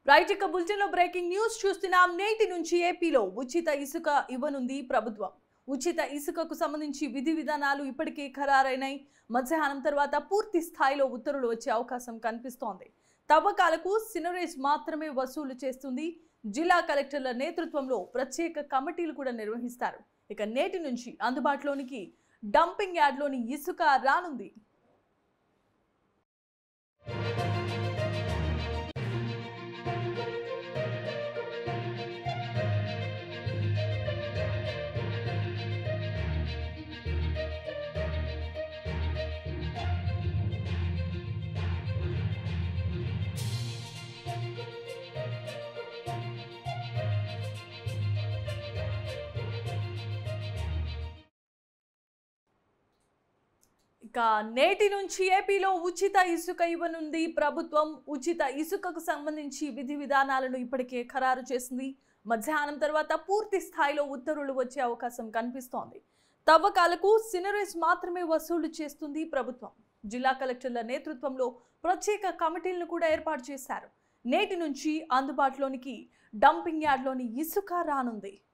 right ఇక bulletin లో breaking news చూస్తున్నాం నేటి నుంచి ఏపీలో ఉచిత ఇసుక ఇవ్వనుంది ప్రభుత్వం ఉచిత ఇసుకకు సంబంధించి విధి విధానాలు ఇప్పటికే ఖరారైనాయి మధ్యాహ్నం తర్వాత పూర్తి స్థాయిలో ఉత్తర్వులు వచ్చే అవకాశం కనిపిస్తోంది తవ్వకాలకు సినరేజ్ మాత్రమే వసూలు చేస్తుంది జిల్లా కలెక్టర్ల నేతృత్వంలో ప్రత్యేక కమిటీలు కూడా నిర్వహిస్తారు ఇక నేటి నుంచి అందుబాటులోనికి డంపింగ్ యార్డ్లోని ఇసుక రానుంది ఇక నేటి నుంచి ఏపీలో ఉచిత ఇసుక ఇవ్వనుంది ప్రభుత్వం ఉచిత ఇసుకకు సంబంధించి విధి విధానాలను ఇప్పటికే ఖరారు చేసింది మధ్యాహ్నం తర్వాత పూర్తి స్థాయిలో ఉత్తర్వులు వచ్చే అవకాశం కనిపిస్తోంది తవ్వకాలకు సినరేజ్ మాత్రమే వసూలు చేస్తుంది ప్రభుత్వం జిల్లా కలెక్టర్ల నేతృత్వంలో ప్రత్యేక కమిటీలను కూడా ఏర్పాటు చేశారు నేటి నుంచి అందుబాటులోనికి డంపింగ్ యార్డ్లోని ఇసుక రానుంది